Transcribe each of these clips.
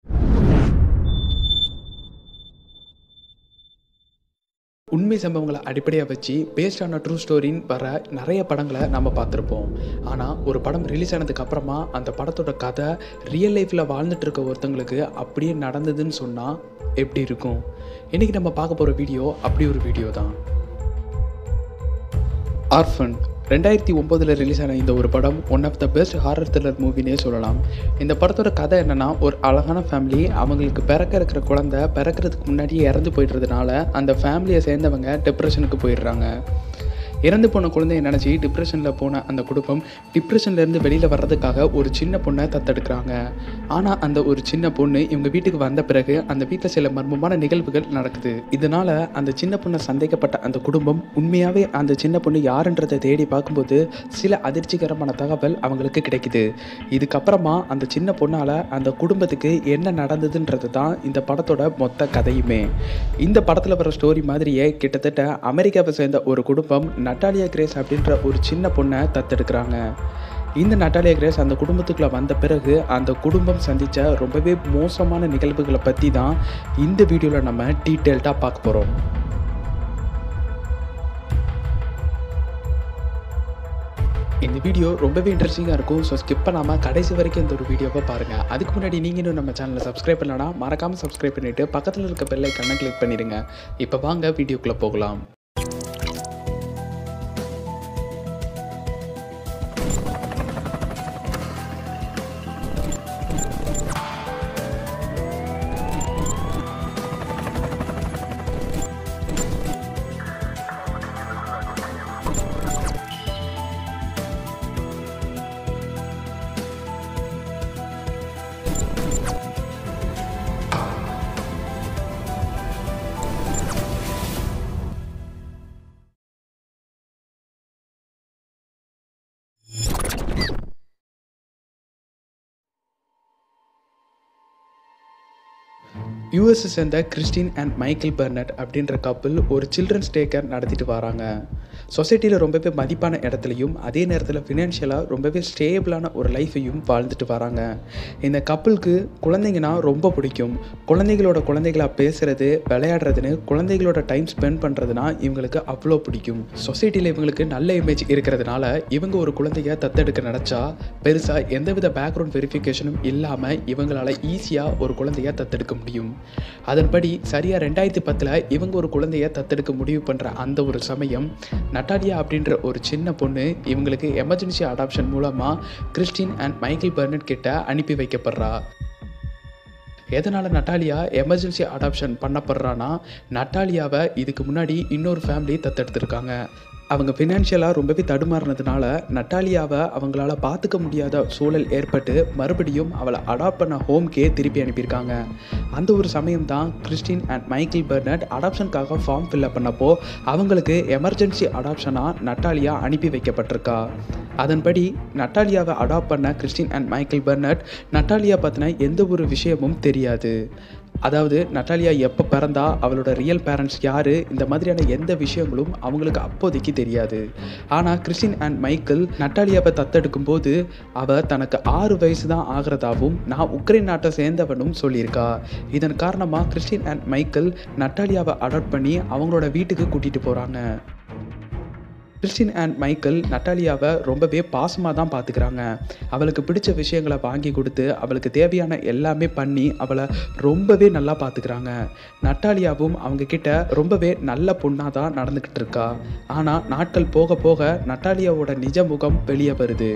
உண்மை சம்பவங்களை அடிப்படையாக வச்சு பேஸ்ட் ஆன ட்ரூ ஸ்டோரின்னு வர நிறைய படங்களை நம்ம பார்த்துருப்போம் ஆனால் ஒரு படம் ரிலீஸ் ஆனதுக்கு அப்புறமா அந்த படத்தோட கதை ரியல் லைஃப்பில் வாழ்ந்துட்டு இருக்க ஒருத்தங்களுக்கு அப்படியே நடந்ததுன்னு சொன்னால் எப்படி இருக்கும் இன்றைக்கி நம்ம பார்க்க போகிற வீடியோ அப்படி ஒரு வீடியோ தான் ஆர்ஃபன் ரெண்டாயிரத்தி ஒம்போதில் ரிலீஸ் ஆன இந்த ஒரு படம் one of the best horror thriller மூவினே சொல்லலாம் இந்த படத்தோட கதை என்னென்னா ஒரு அழகான ஃபேமிலி அவங்களுக்கு பிறக்க இருக்கிற குழந்தை பிறக்கிறதுக்கு முன்னாடியே இறந்து போயிடுறதுனால அந்த ஃபேமிலியை சேர்ந்தவங்க டிப்ரெஷனுக்கு போயிடுறாங்க இறந்து போன குழந்தைய நினச்சி டிப்ரெஷனில் போன அந்த குடும்பம் டிப்ரெஷன்லேருந்து வெளியில் வர்றதுக்காக ஒரு சின்ன பொண்ணை தத்தெடுக்கிறாங்க ஆனால் அந்த ஒரு சின்ன பொண்ணு இவங்க வீட்டுக்கு வந்த பிறகு அந்த வீட்டில் சில மர்மமான நிகழ்வுகள் நடக்குது இதனால் அந்த சின்ன பொண்ணை சந்தேகப்பட்ட அந்த குடும்பம் உண்மையாகவே அந்த சின்ன பொண்ணு யாருன்றதை தேடி பார்க்கும்போது சில அதிர்ச்சிகரமான தகவல் அவங்களுக்கு கிடைக்குது இதுக்கப்புறமா அந்த சின்ன பொண்ணால் அந்த குடும்பத்துக்கு என்ன நடந்ததுன்றது தான் இந்த படத்தோட மொத்த கதையுமே இந்த படத்தில் வர ஸ்டோரி மாதிரியே கிட்டத்தட்ட அமெரிக்காவை சேர்ந்த ஒரு குடும்பம் நட்டாலியா கிரேஸ் அப்படின்ற ஒரு சின்ன பொண்ணை தத்தெடுக்கிறாங்க இந்த நட்டாலியா கிரேஸ் அந்த குடும்பத்துக்குள்ளே வந்த பிறகு அந்த குடும்பம் சந்தித்த ரொம்பவே மோசமான நிகழ்வுகளை பற்றி தான் இந்த வீடியோவில் நம்ம டீட்டெயில்டாக பார்க்க போகிறோம் இந்த வீடியோ ரொம்பவே இன்ட்ரெஸ்டிங்காக இருக்கும் ஸோ ஸ்கிப் பண்ணாமல் கடைசி வரைக்கும் இந்த ஒரு வீடியோவை பாருங்கள் அதுக்கு முன்னாடி நீங்கள் இன்னும் நம்ம சேனலை சப்ஸ்கிரைப் பண்ணலன்னா மறக்காமல் சப்ஸ்கிரைப் பண்ணிவிட்டு பக்கத்தில் இருக்க பெல்லை கண்ணை கிளிக் பண்ணிடுங்க இப்போ வாங்க வீடியோக்குள்ளே போகலாம் யூஎஸ்ஸை சேர்ந்த கிறிஸ்டின் அண்ட் மைக்கேல் பெர்னட் அப்படின்ற கப்பல் ஒரு சில்ட்ரன்ஸ் டேக்கர் நடத்திட்டு வராங்க சொசைட்டியில் ரொம்பவே மதிப்பான இடத்துலையும் அதே நேரத்தில் ஃபினான்ஷியலாக ரொம்பவே ஸ்டேபிளான ஒரு லைஃப்பையும் வாழ்ந்துட்டு வராங்க இந்த கப்பலுக்கு குழந்தைங்கன்னா ரொம்ப பிடிக்கும் குழந்தைகளோட குழந்தைகளாக பேசுகிறது விளையாடுறதுன்னு குழந்தைகளோட டைம் ஸ்பெண்ட் பண்ணுறதுனா இவங்களுக்கு அவ்வளோ பிடிக்கும் சொசைட்டியில் இவங்களுக்கு நல்ல இமேஜ் இருக்கிறதுனால இவங்க ஒரு குழந்தைய தத்தெடுக்க நினச்சா பெருசாக எந்தவித பேக்ரவுண்ட் வெரிஃபிகேஷனும் இல்லாமல் இவங்களால் ஈஸியாக ஒரு குழந்தைய தத்தெடுக்க முடியும் அதன்படி சரியாக ரெண்டாயிரத்தி பத்தில் இவங்க ஒரு குழந்தைய தத்தெடுக்க முடிவு பண்ணுற அந்த ஒரு சமயம் நட்டாலியா அப்படின்ற ஒரு சின்ன பொண்ணு இவங்களுக்கு எமர்ஜென்சி அடாப்ஷன் மூலமாக கிறிஸ்டின் அண்ட் மைக்கேல் பெர்னட் கிட்ட அனுப்பி வைக்கப்படுறா எதனால் நட்டாலியா எமர்ஜென்சி அடாப்ஷன் பண்ணப்படுறான்னா நட்டாலியாவை இதுக்கு முன்னாடி இன்னொரு ஃபேமிலி தத்தெடுத்திருக்காங்க அவங்க ஃபினான்ஷியலாக ரொம்பவே தடுமாறினதுனால நட்டாலியாவை அவங்களால பார்த்துக்க முடியாத சூழல் ஏற்பட்டு மறுபடியும் அவளை அடாப்ட் பண்ண ஹோம்கே திருப்பி அனுப்பியிருக்காங்க அந்த ஒரு சமயம் தான் கிறிஸ்டின் அண்ட் மைக்கேல் பெர்னட் அடாப்ஷனுக்காக ஃபார்ம் ஃபில்அப் பண்ணப்போ அவங்களுக்கு எமர்ஜென்சி அடாப்ஷனாக நட்டாலியா அனுப்பி வைக்கப்பட்டிருக்கா அதன்படி நட்டாலியாவை அடாப்ட் பண்ண Christine and Michael Bernet Natalia பற்றின எந்த ஒரு விஷயமும் தெரியாது அதாவது நட்டாலியா எப்போ பிறந்தா அவளோட ரியல் பேரண்ட்ஸ் யார் இந்த மாதிரியான எந்த விஷயங்களும் அவங்களுக்கு அப்போதைக்கு தெரியாது ஆனால் கிறிஸ்டின் அண்ட் மைக்கேல் நட்டாலியாவை தத்தெடுக்கும் போது அவள் தனக்கு ஆறு வயசு தான் ஆகிறதாவும் நான் உக்ரைன் நாட்டை சேர்ந்தவனும் சொல்லியிருக்கா இதன் காரணமாக கிறிஸ்டின் அண்ட் மைக்கேல் நட்டாலியாவை அடாப்ட் பண்ணி அவங்களோட வீட்டுக்கு கூட்டிகிட்டு போகிறாங்க கிறிஸ்டின் அண்ட் மைக்கேல் நட்டாலியாவை ரொம்பவே பாசமாக தான் பார்த்துக்கிறாங்க அவளுக்கு பிடிச்ச விஷயங்களை வாங்கி கொடுத்து அவளுக்கு தேவையான எல்லாமே பண்ணி அவளை ரொம்பவே நல்லா பார்த்துக்கிறாங்க நட்டாலியாவும் அவங்க கிட்ட ரொம்பவே நல்ல பொண்ணாக தான் நடந்துக்கிட்டு இருக்கா ஆனால் நாட்கள் போக போக நட்டாலியாவோட நிஜ முகம் வெளியே வருது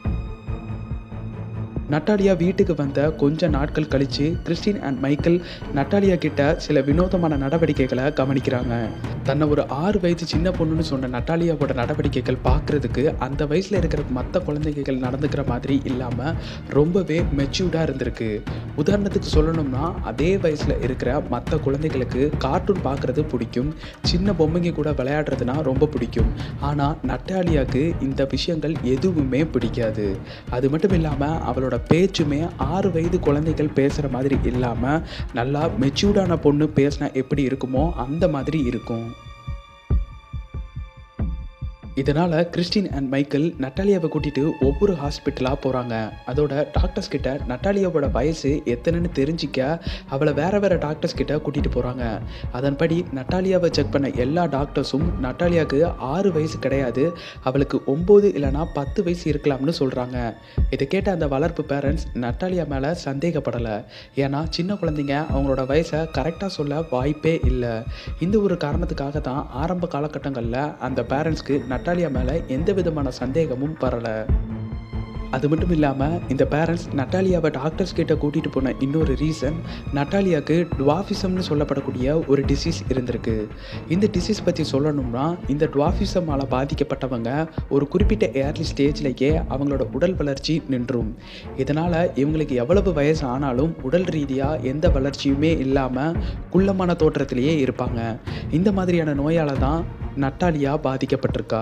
நட்டாலியா வீட்டுக்கு வந்த கொஞ்ச நாட்கள் கழித்து கிறிஸ்டின் அண்ட் மைக்கேல் நட்டாலியா கிட்ட சில வினோதமான நடவடிக்கைகளை கவனிக்கிறாங்க தன்னை ஒரு ஆறு வயசு சின்ன பொண்ணுன்னு சொன்ன நட்டாலியாவோட நடவடிக்கைகள் பார்க்குறதுக்கு அந்த வயசில் இருக்கிற மற்ற குழந்தைகள் நடந்துக்கிற மாதிரி இல்லாமல் ரொம்பவே மெச்சூர்டாக இருந்திருக்கு உதாரணத்துக்கு சொல்லணும்னா அதே வயசில் இருக்கிற மற்ற குழந்தைகளுக்கு கார்ட்டூன் பார்க்குறது பிடிக்கும் சின்ன பொம்மைங்க கூட விளையாடுறதுனா ரொம்ப பிடிக்கும் ஆனால் நட்டாலியாவுக்கு இந்த விஷயங்கள் எதுவுமே பிடிக்காது அது மட்டும் இல்லாமல் அவளோட பேச்சுமே ஆறு வயது குழந்தைகள் பேசுகிற மாதிரி இல்லாமல் நல்லா மெச்சூர்டான பொண்ணு பேசினா எப்படி இருக்குமோ அந்த மாதிரி இருக்கும் இதனால் கிறிஸ்டின் அண்ட் மைக்கேல் நட்டாலியாவை கூட்டிகிட்டு ஒவ்வொரு ஹாஸ்பிட்டலாக போகிறாங்க அதோட டாக்டர்ஸ் கிட்ட நட்டாலியாவோட வயசு எத்தனைன்னு தெரிஞ்சிக்க அவளை வேற வேற டாக்டர்ஸ் கிட்ட கூட்டிகிட்டு போகிறாங்க அதன்படி நட்டாலியாவை செக் பண்ண எல்லா டாக்டர்ஸும் நட்டாலியாவுக்கு ஆறு வயசு கிடையாது அவளுக்கு ஒம்பது இல்லைனா பத்து வயசு இருக்கலாம்னு சொல்கிறாங்க இதை கேட்ட அந்த வளர்ப்பு பேரண்ட்ஸ் நட்டாலியா மேலே சந்தேகப்படலை ஏன்னா சின்ன குழந்தைங்க அவங்களோட வயசை கரெக்டாக சொல்ல வாய்ப்பே இல்லை இந்த ஒரு காரணத்துக்காக தான் ஆரம்ப காலகட்டங்களில் அந்த பேரண்ட்ஸ்க்கு நட்டாலியா மேலே எந்த விதமான சந்தேகமும் வரலை அது மட்டும் இல்லாமல் இந்த பேரண்ட்ஸ் நட்டாலியாவை டாக்டர்ஸ் கிட்ட கூட்டிகிட்டு போன இன்னொரு ரீசன் நட்டாலியாவுக்கு டுவாஃபிசம்னு சொல்லப்படக்கூடிய ஒரு டிசீஸ் இருந்திருக்கு இந்த டிசீஸ் பற்றி சொல்லணும்னா இந்த டுவாஃபிசமால் பாதிக்கப்பட்டவங்க ஒரு குறிப்பிட்ட ஏர்லி ஸ்டேஜ்லேயே அவங்களோட உடல் வளர்ச்சி நின்றும் இதனால் இவங்களுக்கு எவ்வளவு வயசு ஆனாலும் உடல் ரீதியாக எந்த வளர்ச்சியுமே இல்லாமல் குள்ளமான தோற்றத்திலேயே இருப்பாங்க இந்த மாதிரியான நோயால் தான் நட்டாலியா பாதிக்கப்பட்டிருக்கா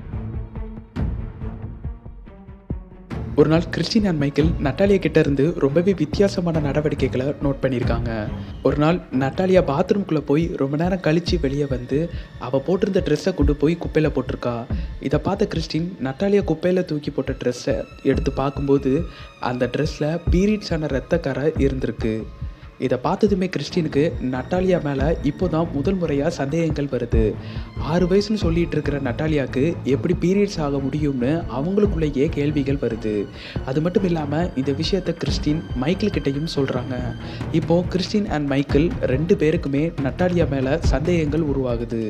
ஒரு நாள் கிறிஸ்டின் அண்ட் மைக்கேல் நட்டாலியா கிட்ட இருந்து ரொம்பவே வித்தியாசமான நடவடிக்கைகளை நோட் பண்ணியிருக்காங்க ஒரு நாள் நட்டாலியா பாத்ரூம்குள்ளே போய் ரொம்ப நேரம் கழித்து வெளியே வந்து அவள் போட்டிருந்த ட்ரெஸ்ஸை கொண்டு போய் குப்பையில் போட்டிருக்கா இதை பார்த்த கிறிஸ்டின் நட்டாலியா குப்பையில் தூக்கி போட்ட ட்ரெஸ்ஸை எடுத்து பார்க்கும்போது அந்த ட்ரெஸ்ஸில் பீரியட்ஸான ரத்தக்கரை இருந்திருக்கு இதை பார்த்ததுமே கிறிஸ்டினுக்கு நட்டாலியா மேலே இப்போ தான் முதல் முறையாக சந்தேகங்கள் வருது ஆறு வயசுன்னு சொல்லிட்டு இருக்கிற நட்டாலியாவுக்கு எப்படி பீரியட்ஸ் ஆக முடியும்னு அவங்களுக்குள்ளேயே கேள்விகள் வருது அது மட்டும் இல்லாமல் இந்த விஷயத்த கிறிஸ்டின் மைக்கேல் கிட்டையும் சொல்கிறாங்க இப்போது கிறிஸ்டின் அண்ட் மைக்கேல் ரெண்டு பேருக்குமே நட்டாலியா மேலே சந்தேகங்கள் உருவாகுது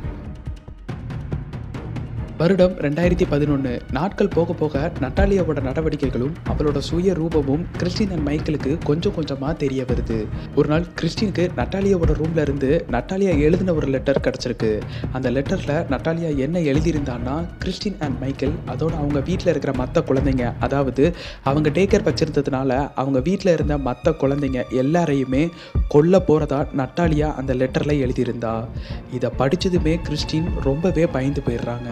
வருடம் ரெண்டாயிரத்தி பதினொன்று நாட்கள் போக போக நட்டாலியாவோட நடவடிக்கைகளும் அவளோட சுய ரூபமும் கிறிஸ்டின் அண்ட் மைக்கேலுக்கு கொஞ்சம் கொஞ்சமாக தெரிய வருது ஒரு நாள் கிறிஸ்டினுக்கு நட்டாலியாவோட ரூம்ல இருந்து நட்டாலியா எழுதின ஒரு லெட்டர் கிடச்சிருக்கு அந்த லெட்டரில் நட்டாலியா என்ன எழுதியிருந்தான்னா கிறிஸ்டின் அண்ட் மைக்கேல் அதோட அவங்க வீட்டில் இருக்கிற மற்ற குழந்தைங்க அதாவது அவங்க டேக்கர் வச்சிருந்ததுனால அவங்க வீட்டில் இருந்த மற்ற குழந்தைங்க எல்லாரையுமே கொல்ல போகிறதா நட்டாலியா அந்த லெட்டரில் எழுதியிருந்தா இதை படித்ததுமே கிறிஸ்டின் ரொம்பவே பயந்து போயிடுறாங்க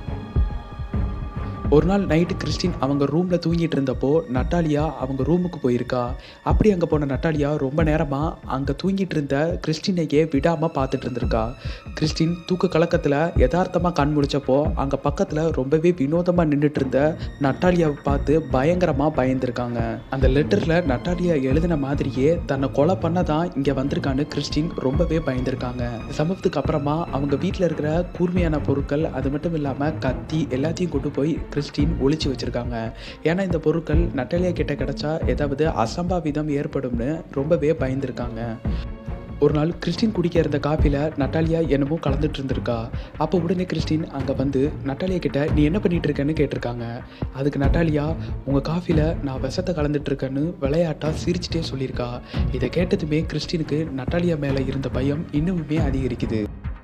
ஒரு நாள் நைட்டு கிறிஸ்டின் அவங்க ரூமில் தூங்கிட்டு இருந்தப்போ நட்டாலியா அவங்க ரூமுக்கு போயிருக்கா அப்படி அங்கே போன நட்டாலியா ரொம்ப நேரமாக அங்கே தூங்கிட்டு இருந்த கிறிஸ்டினையே விடாமல் பார்த்துட்டு இருந்திருக்கா கிறிஸ்டின் தூக்க கலக்கத்தில் யதார்த்தமாக கண் முழிச்சப்போ அங்கே பக்கத்தில் ரொம்பவே வினோதமாக நின்றுட்டு இருந்த நட்டாலியாவை பார்த்து பயங்கரமாக பயந்துருக்காங்க அந்த லெட்டரில் நட்டாலியா எழுதின மாதிரியே தன்னை கொலை பண்ண தான் இங்கே வந்திருக்கான்னு கிறிஸ்டின் ரொம்பவே பயந்துருக்காங்க சம்பவத்துக்கு அப்புறமா அவங்க வீட்டில் இருக்கிற கூர்மையான பொருட்கள் அது மட்டும் இல்லாமல் கத்தி எல்லாத்தையும் கொண்டு போய் கிறிஸ்டின் ஒளிச்சு வச்சுருக்காங்க ஏன்னா இந்த பொருட்கள் நட்டாலியா கிட்ட கிடச்சா ஏதாவது அசம்பாவிதம் ஏற்படும்னு ரொம்பவே பயந்துருக்காங்க ஒரு நாள் கிறிஸ்டின் குடிக்க இருந்த காஃபியில் நட்டாலியா என்னமோ கலந்துட்டு இருந்திருக்கா அப்போ உடனே கிறிஸ்டின் அங்கே வந்து நட்டாலியா கிட்ட நீ என்ன பண்ணிட்டு இருக்கேன்னு கேட்டிருக்காங்க அதுக்கு நட்டாலியா உங்கள் காஃபியில் நான் விஷத்தை கலந்துட்டு இருக்கேன்னு விளையாட்டா சிரிச்சிட்டே சொல்லியிருக்கா இதை கேட்டதுமே கிறிஸ்டினுக்கு நட்டாலியா மேலே இருந்த பயம் இன்னுமே அதிகரிக்குது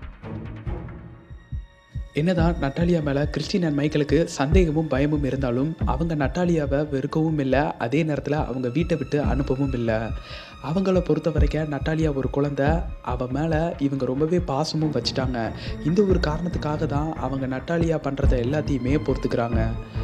என்னதான் நட்டாலியா மேலே கிறிஸ்டின் அண்ட் மைக்கேலுக்கு சந்தேகமும் பயமும் இருந்தாலும் அவங்க நட்டாலியாவை வெறுக்கவும் இல்லை அதே நேரத்தில் அவங்க வீட்டை விட்டு அனுப்பவும் இல்லை அவங்கள பொறுத்த வரைக்கும் நட்டாலியா ஒரு குழந்தை அவன் மேலே இவங்க ரொம்பவே பாசமும் வச்சுட்டாங்க இந்த ஒரு காரணத்துக்காக தான் அவங்க நட்டாலியா பண்ணுறத எல்லாத்தையுமே பொறுத்துக்கிறாங்க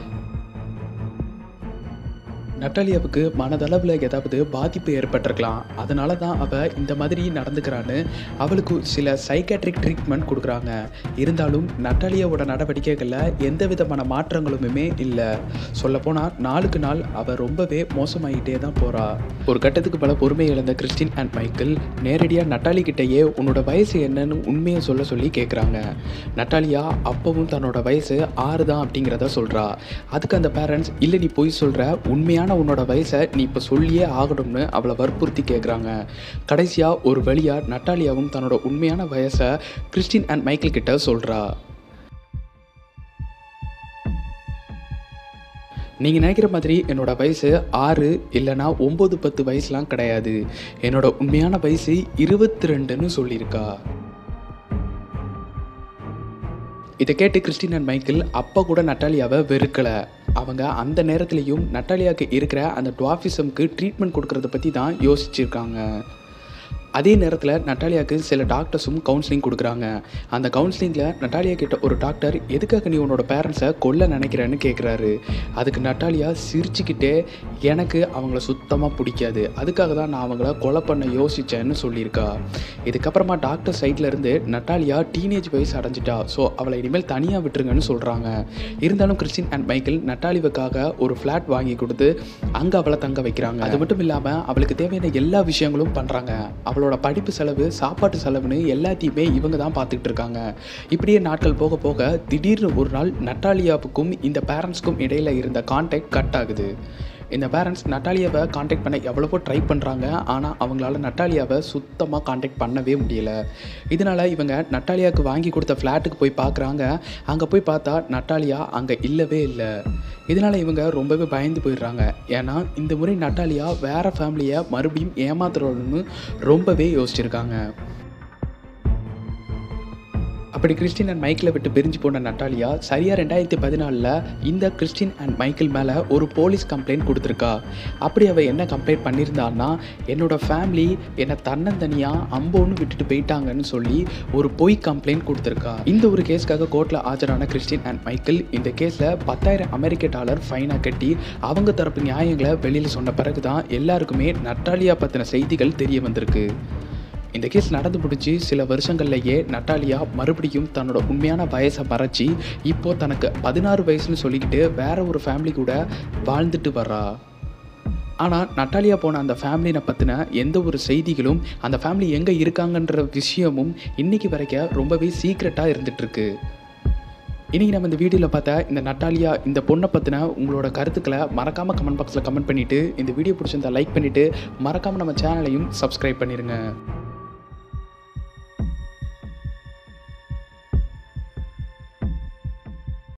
நட்டாலியாவுக்கு மனதளவில் ஏதாவது பாதிப்பு ஏற்பட்டிருக்கலாம் அதனால தான் அவள் இந்த மாதிரி நடந்துக்கிறான்னு அவளுக்கு சில சைக்காட்ரிக் ட்ரீட்மெண்ட் கொடுக்குறாங்க இருந்தாலும் நட்டாலியாவோட நடவடிக்கைகளில் எந்த விதமான மாற்றங்களுமே இல்லை சொல்லப்போனால் நாளுக்கு நாள் அவள் ரொம்பவே மோசமாயிட்டே தான் போகிறா ஒரு கட்டத்துக்கு பல பொறுமை இழந்த கிறிஸ்டின் அண்ட் மைக்கேல் நேரடியாக நட்டாலி கிட்டேயே உன்னோட வயசு என்னன்னு உண்மையை சொல்ல சொல்லி கேட்குறாங்க நட்டாலியா அப்பவும் தன்னோட வயசு ஆறு தான் அப்படிங்கிறத சொல்கிறா அதுக்கு அந்த பேரண்ட்ஸ் இல்லை நீ போய் சொல்கிற உண்மையான உன்னோட வயசை நீ இப்போ சொல்லியே ஆகணும்னு அவளை வற்புறுத்தி கேட்குறாங்க கடைசியாக ஒரு வழியாக நட்டாலியாவும் தன்னோட உண்மையான வயசை கிறிஸ்டின் அண்ட் மைக்கேல் கிட்ட சொல்கிறா நீங்கள் நினைக்கிற மாதிரி என்னோட வயசு ஆறு இல்லைனா ஒம்பது பத்து வயசுலாம் கிடையாது என்னோட உண்மையான வயசு இருபத்தி ரெண்டுன்னு சொல்லியிருக்கா இதை கேட்டு கிறிஸ்டின் அண்ட் மைக்கேல் அப்போ கூட நட்டாலியாவை வெறுக்கலை அவங்க அந்த நேரத்துலையும் நட்டாலியாவுக்கு இருக்கிற அந்த டுவாஃபிசம்க்கு ட்ரீட்மெண்ட் கொடுக்கறத பற்றி தான் யோசிச்சிருக்காங்க அதே நேரத்தில் நட்டாலியாவுக்கு சில டாக்டர்ஸும் கவுன்சிலிங் கொடுக்குறாங்க அந்த கவுன்சிலிங்கில் நட்டாலியா கிட்ட ஒரு டாக்டர் எதுக்காக நீ உன்னோட பேரண்ட்ஸை கொல்ல நினைக்கிறேன்னு கேட்குறாரு அதுக்கு நட்டாலியா சிரிச்சுக்கிட்டே எனக்கு அவங்கள சுத்தமாக பிடிக்காது அதுக்காக தான் நான் அவங்கள கொலை பண்ண யோசித்தேன்னு சொல்லியிருக்கா இதுக்கப்புறமா டாக்டர் சைட்ல இருந்து நட்டாலியா டீனேஜ் வயசு அடைஞ்சிட்டா ஸோ அவளை இனிமேல் தனியாக விட்டுருங்கன்னு சொல்கிறாங்க இருந்தாலும் கிறிஸ்டின் அண்ட் மைக்கேல் நட்டாலிவுக்காக ஒரு ஃப்ளாட் வாங்கி கொடுத்து அங்கே அவளை தங்க வைக்கிறாங்க அது மட்டும் இல்லாமல் அவளுக்கு தேவையான எல்லா விஷயங்களும் பண்ணுறாங்க அவளோட படிப்பு செலவு சாப்பாட்டு செலவுன்னு எல்லாத்தையுமே இவங்க தான் பார்த்துக்கிட்டு இருக்காங்க இப்படியே நாட்கள் போக போக திடீர்னு ஒரு நாள் நட்டாலியாவுக்கும் இந்த பேரண்ட்ஸ்க்கும் இடையில இருந்த கான்டாக்ட் கட் ஆகுது இந்த பேரண்ட்ஸ் நட்டாலியாவை காண்டாக்ட் பண்ண எவ்வளவோ ட்ரை பண்ணுறாங்க ஆனால் அவங்களால நட்டாலியாவை சுத்தமாக காண்டாக்ட் பண்ணவே முடியல இதனால் இவங்க நட்டாலியாவுக்கு வாங்கி கொடுத்த ஃப்ளாட்டுக்கு போய் பார்க்குறாங்க அங்கே போய் பார்த்தா நட்டாலியா அங்கே இல்லவே இல்லை இதனால் இவங்க ரொம்பவே பயந்து போயிடுறாங்க ஏன்னா இந்த முறை நட்டாலியா வேறு ஃபேமிலியை மறுபடியும் ஏமாத்துறோன்னு ரொம்பவே யோசிச்சிருக்காங்க அப்படி கிறிஸ்டின் அண்ட் மைக்கிளை விட்டு பிரிஞ்சு போன நட்டாலியா சரியாக ரெண்டாயிரத்தி பதினாலில் இந்த கிறிஸ்டின் அண்ட் மைக்கேல் மேலே ஒரு போலீஸ் கம்ப்ளைண்ட் கொடுத்துருக்கா அப்படி அவள் என்ன கம்ப்ளைண்ட் பண்ணியிருந்தான்னா என்னோட ஃபேமிலி என்னை தன்னந்தனியாக அம்போன்னு விட்டுட்டு போயிட்டாங்கன்னு சொல்லி ஒரு பொய் கம்ப்ளைண்ட் கொடுத்துருக்கா இந்த ஒரு கேஸ்க்காக கோர்ட்டில் ஆஜரான கிறிஸ்டின் அண்ட் மைக்கேல் இந்த கேஸில் பத்தாயிரம் அமெரிக்க டாலர் ஃபைனாக கட்டி அவங்க தரப்பு நியாயங்களை வெளியில் சொன்ன பிறகு தான் எல்லாருக்குமே நட்டாலியா பற்றின செய்திகள் தெரிய வந்திருக்கு இந்த கேஸ் நடந்து முடிச்சு சில வருஷங்கள்லேயே நட்டாலியா மறுபடியும் தன்னோட உண்மையான வயசை மறைச்சி இப்போ தனக்கு பதினாறு வயசுன்னு சொல்லிக்கிட்டு வேற ஒரு ஃபேமிலி கூட வாழ்ந்துட்டு வர்றா ஆனால் நட்டாலியா போன அந்த ஃபேமிலினை பற்றின எந்த ஒரு செய்திகளும் அந்த ஃபேமிலி எங்கே இருக்காங்கன்ற விஷயமும் இன்னைக்கு வரைக்கும் ரொம்பவே சீக்ரெட்டாக இருந்துகிட்ருக்கு இன்றைக்கி நம்ம இந்த வீடியோவில் பார்த்தா இந்த நட்டாலியா இந்த பொண்ணை பற்றின உங்களோட கருத்துக்களை மறக்காமல் கமெண்ட் பாக்ஸில் கமெண்ட் பண்ணிவிட்டு இந்த வீடியோ பிடிச்சிருந்தா லைக் பண்ணிவிட்டு மறக்காமல் நம்ம சேனலையும் சப்ஸ்கிரைப் பண்ணிடுங்க